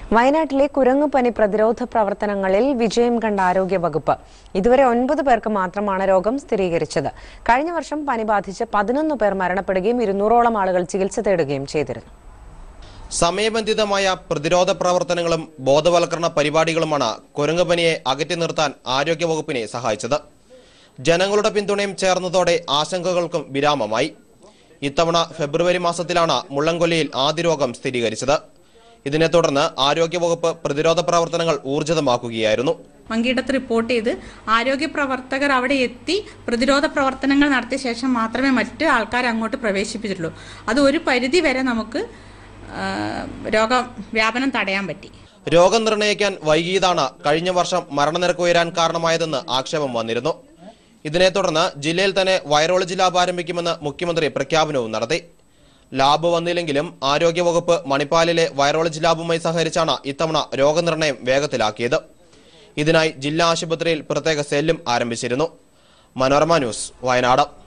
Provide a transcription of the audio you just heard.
വയനാട്ടിലെ കുരങ്ങുപനി പ്രതിരോധ പ്രവർത്തനങ്ങളിൽ വിജയം കണ്ട ആരോഗ്യവകുപ്പ് ഇതുവരെ ഒൻപത് പേർക്ക് മാത്രമാണ് രോഗം സ്ഥിരീകരിച്ചത് കഴിഞ്ഞ വർഷം പനി ബാധിച്ച് പതിനൊന്ന് പേർ മരണപ്പെടുകയും ഇരുന്നൂറോളം ആളുകൾ ചികിത്സ തേടുകയും ചെയ്തിരുന്നു സമയബന്ധിതമായ പ്രതിരോധ പ്രവർത്തനങ്ങളും ബോധവൽക്കരണ പരിപാടികളുമാണ് കുരങ്ങുപനിയെ അകറ്റി നിർത്താൻ ആരോഗ്യവകുപ്പിനെ സഹായിച്ചത് ജനങ്ങളുടെ പിന്തുണയും ചേർന്നതോടെ ആശങ്കകൾക്കും വിരാമമായി ഇത്തവണ ഫെബ്രുവരി മാസത്തിലാണ് മുള്ളംകൊല്ലിയിൽ ആദ്യ രോഗം സ്ഥിരീകരിച്ചത് ഇതിനെ തുടർന്ന് ആരോഗ്യവകുപ്പ് പ്രതിരോധ പ്രവർത്തനങ്ങൾ ഊർജിതമാക്കുകയായിരുന്നു വങ്കിയിടത്ത് റിപ്പോർട്ട് ചെയ്ത് ആരോഗ്യ പ്രവർത്തകർ അവിടെ എത്തി പ്രതിരോധ പ്രവർത്തനങ്ങൾ നടത്തിയ ശേഷം മാത്രമേ മറ്റ് ആൾക്കാർ അങ്ങോട്ട് പ്രവേശിപ്പിച്ചിട്ടുള്ളൂ അത് ഒരു പരിധി വരെ നമുക്ക് ആ, രോഗവ്യാപനം തടയാൻ പറ്റി രോഗം നിർണ്ണയിക്കാൻ വൈകിയതാണ് കഴിഞ്ഞ വർഷം മരണനിരക്ക് ഉയരാൻ കാരണമായതെന്ന് ആക്ഷേപം വന്നിരുന്നു ഇതിനെ തുടർന്ന് ജില്ലയിൽ തന്നെ വൈറോളജി ലാബ് ആരംഭിക്കുമെന്ന് മുഖ്യമന്ത്രി പ്രഖ്യാപനവും നടത്തി ലാബ് വന്നില്ലെങ്കിലും ആരോഗ്യവകുപ്പ് മണിപ്പാലിലെ വൈറോളജി ലാബുമായി സഹകരിച്ചാണ് ഇത്തവണ രോഗനിർണയം വേഗത്തിലാക്കിയത് ഇതിനായി ജില്ലാ ആശുപത്രിയിൽ പ്രത്യേക സെല്ലും ആരംഭിച്ചിരുന്നു മനോരമ ന്യൂസ് വയനാട്